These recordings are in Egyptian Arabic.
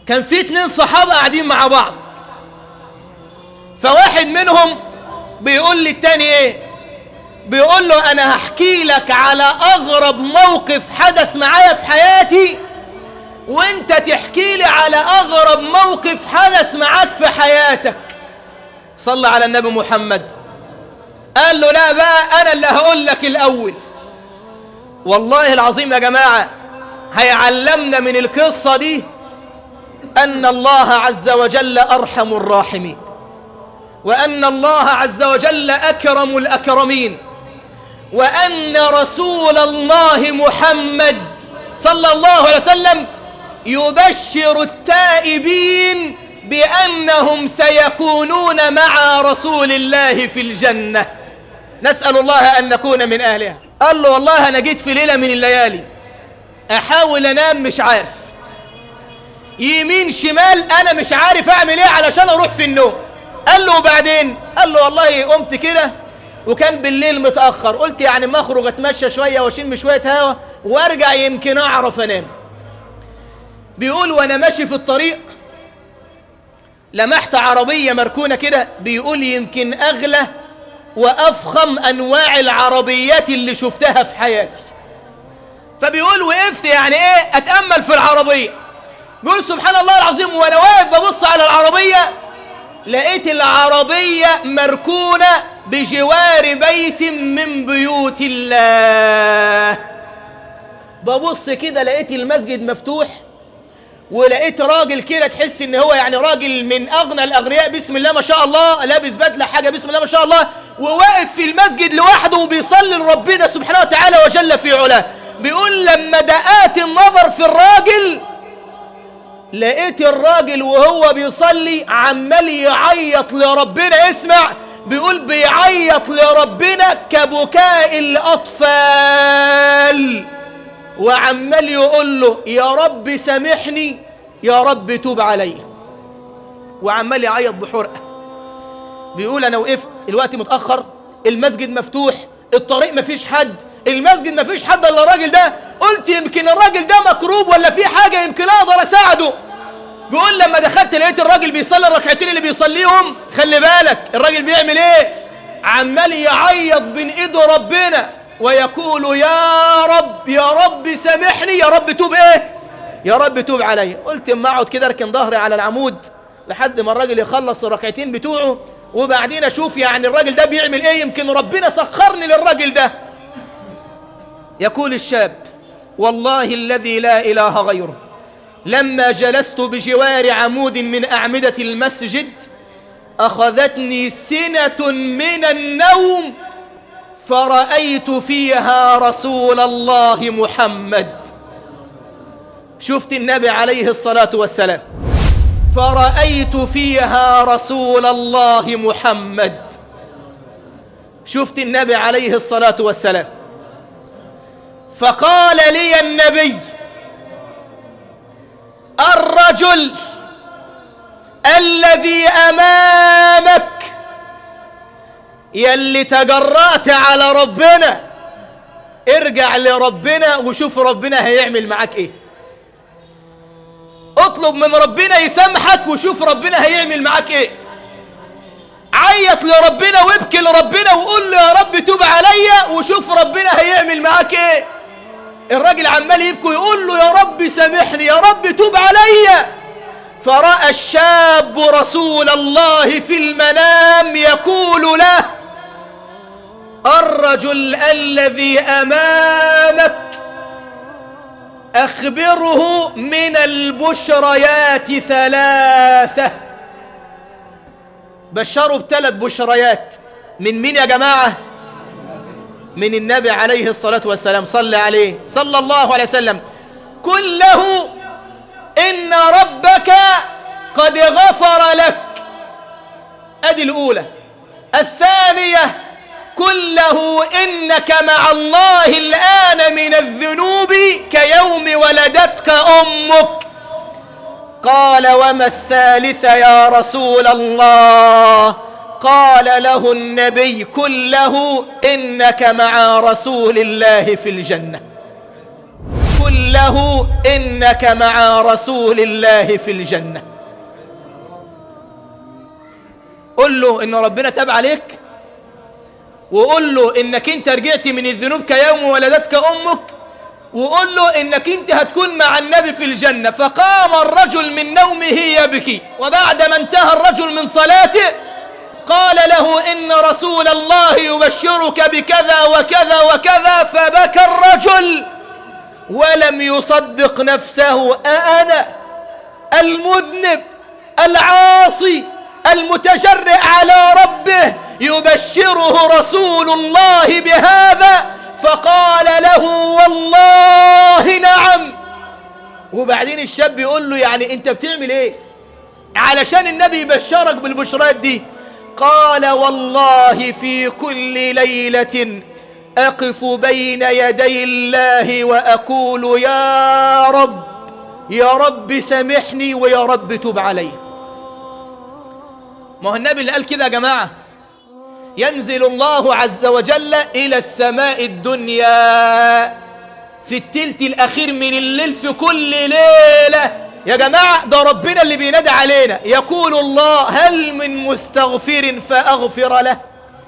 كان في اتنين صحابة قاعدين مع بعض فواحد منهم بيقول للتاني ايه بيقول له انا هحكي لك على اغرب موقف حدث معايا في حياتي وانت تحكي لي على اغرب موقف حدث معاك في حياتك صلى على النبي محمد قال له لا بقى انا اللي هقول لك الاول والله العظيم يا جماعة هيعلمنا من القصة دي أن الله عز وجل أرحم الراحمين وأن الله عز وجل أكرم الأكرمين وأن رسول الله محمد صلى الله عليه وسلم يبشر التائبين بأنهم سيكونون مع رسول الله في الجنة نسأل الله أن نكون من أهلها قال له والله أنا جيت في ليلة من الليالي أحاول أنام مش عارف يمين شمال أنا مش عارف أعمل إيه علشان أروح في النوم قال له وبعدين قال له والله قمت كده وكان بالليل متأخر قلت يعني ما أخرج أتمشى شوية وأشم شوية هوا وأرجع يمكن أعرف أنام بيقول وأنا ماشي في الطريق لمحت عربية مركونة كده بيقول يمكن أغلى وأفخم أنواع العربيات اللي شفتها في حياتي فبيقول وقفت يعني إيه أتأمل في العربية بيقول سبحان الله العظيم وأنا واقف ببص على العربية لقيت العربية مركونة بجوار بيت من بيوت الله ببص كده لقيت المسجد مفتوح ولقيت راجل كده تحس ان هو يعني راجل من اغنى الاغنياء بسم الله ما شاء الله لابس بدله حاجه بسم الله ما شاء الله وواقف في المسجد لوحده وبيصلي لربنا سبحانه وتعالى وجل في علاه بيقول لما دقات النظر في الراجل لقيت الراجل وهو بيصلي عمال يعيط لربنا اسمع بيقول بيعيط لربنا كبكاء الاطفال وعمال يقول له يا رب سامحني يا رب توب عليا وعمال يعيط بحرقه بيقول انا وقفت الوقت متاخر المسجد مفتوح الطريق مفيش حد المسجد مفيش حد الا الراجل ده قلت يمكن الراجل ده مكروب ولا في حاجه يمكن اقدر اساعده بيقول لما دخلت لقيت الراجل بيصلي الركعتين اللي بيصليهم خلي بالك الراجل بيعمل ايه عمال يعيط بين ايده ربنا ويقول يا رب يا رب سامحني يا رب توب ايه يا رب توب علي قلت اما اقعد كده اركن ظهري على العمود لحد ما الراجل يخلص الركعتين بتوعه وبعدين اشوف يعني الراجل ده بيعمل ايه يمكن ربنا سخرني للراجل ده يقول الشاب والله الذي لا اله غيره لما جلست بجوار عمود من اعمده المسجد اخذتني سنه من النوم فرأيت فيها رسول الله محمد شفت النبي عليه الصلاة والسلام فرأيت فيها رسول الله محمد شفت النبي عليه الصلاة والسلام فقال لي النبي الرجل الذي أمامك يلي تجرأت على ربنا ارجع لربنا وشوف ربنا هيعمل معاك ايه اطلب من ربنا يسامحك وشوف ربنا هيعمل معاك ايه عيط لربنا وابكي لربنا وقول له يا رب توب عليا وشوف ربنا هيعمل معاك ايه الراجل عمال يبكي ويقول له يا رب سامحني يا رب توب عليا فرأى الشاب رسول الله في المنام يقول له الرجل الذي امامك اخبره من البشريات ثلاثه بشروا بثلاث بشريات من مين يا جماعه من النبي عليه الصلاه والسلام صلى عليه صلى الله عليه وسلم كله ان ربك قد غفر لك ادي الاولى الثانيه كله إنك مع الله الآن من الذنوب كيوم ولدتك أمك قال وما الثالثة يا رسول الله قال له النبي كله إنك مع رسول الله في الجنة كل قل له إنك مع رسول الله في الجنة قل له إن ربنا تاب عليك وقول له إنك أنت رجعت من الذنوب كيوم ولدتك أمك وقول له إنك أنت هتكون مع النبي في الجنة فقام الرجل من نومه يبكي وبعدما انتهى الرجل من صلاته قال له إن رسول الله يبشرك بكذا وكذا وكذا فبكى الرجل ولم يصدق نفسه أأنا المذنب العاصي المتجرئ على ربه يبشره رسول الله بهذا فقال له والله نعم وبعدين الشاب يقول له يعني انت بتعمل ايه علشان النبي يبشرك بالبشرات دي قال والله في كل ليلة أقف بين يدي الله وأقول يا رب يا رب سامحني ويا رب تب علي ما هو النبي اللي قال كده يا جماعة ينزل الله عز وجل إلى السماء الدنيا في التلت الأخير من الليل في كل ليلة يا جماعة ده ربنا اللي بينادي علينا يقول الله هل من مستغفر فأغفر له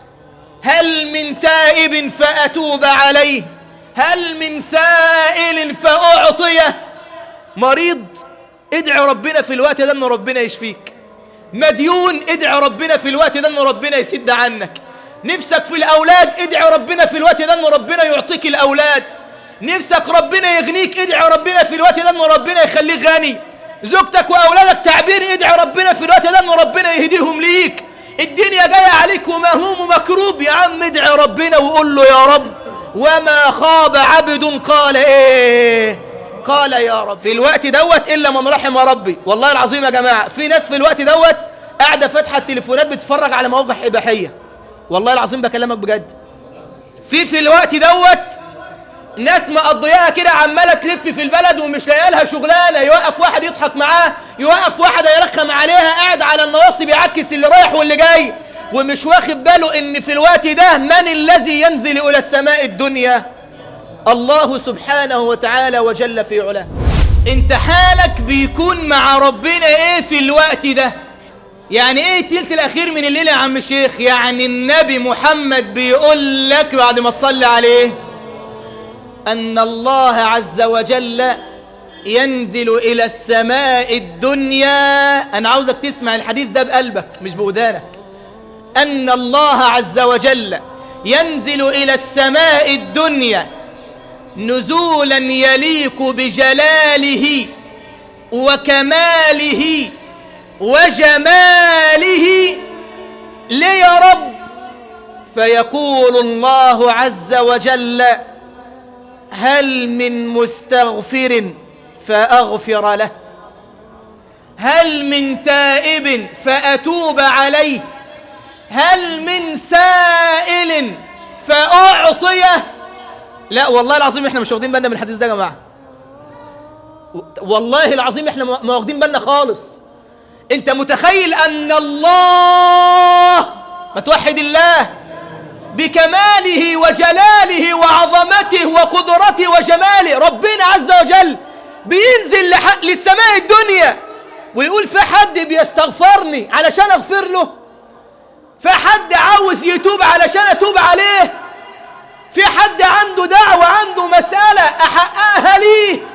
هل من تائب فأتوب عليه هل من سائل فأعطيه مريض ادعي ربنا في الوقت ده ان ربنا يشفيك مديون ادعي ربنا في الوقت ده ان ربنا يسد عنك نفسك في الاولاد ادعي ربنا في الوقت ده ان ربنا يعطيك الاولاد نفسك ربنا يغنيك ادعي ربنا في الوقت ده ان ربنا يخليك غني زوجتك واولادك تعبين ادعي ربنا في الوقت ده ان ربنا يهديهم ليك الدنيا جايه عليك ومهموم ومكروب يا عم ادعي ربنا وقول له يا رب وما خاب عبد قال ايه قال يا رب في الوقت دوت الا من رحم ربي والله العظيم يا جماعه في ناس في الوقت دوت قاعده فاتحه التليفونات بتتفرج على مواقع اباحيه والله العظيم بكلمك بجد في في الوقت دوت ناس مقضياها كده عماله تلف في البلد ومش لاقيه لها شغلانه يوقف واحد يضحك معاه يوقف واحد يرخم عليها قاعد على النواصي بيعكس اللي رايح واللي جاي ومش واخد باله ان في الوقت ده من الذي ينزل الى السماء الدنيا الله سبحانه وتعالى وجل في علاه انت حالك بيكون مع ربنا ايه في الوقت ده يعني ايه التلت الاخير من الليل يا عم الشيخ يعني النبي محمد بيقول لك بعد ما تصلي عليه ان الله عز وجل ينزل الى السماء الدنيا انا عاوزك تسمع الحديث ده بقلبك مش بودانك ان الله عز وجل ينزل الى السماء الدنيا نزولا يليق بجلاله وكماله وجماله ليه يا رب فيقول الله عز وجل هل من مستغفر فأغفر له هل من تائب فأتوب عليه هل من سائل فأعطيه لا والله العظيم احنا مش واخدين بالنا من الحديث ده يا جماعه والله العظيم احنا ما واخدين بالنا خالص انت متخيل ان الله ما توحد الله بكماله وجلاله وعظمته وقدرته وجماله ربنا عز وجل بينزل لح... للسماء الدنيا ويقول في حد بيستغفرني علشان اغفر له في حد عاوز يتوب علشان اتوب عليه في حد عنده دعوة عنده مسألة أحققها ليه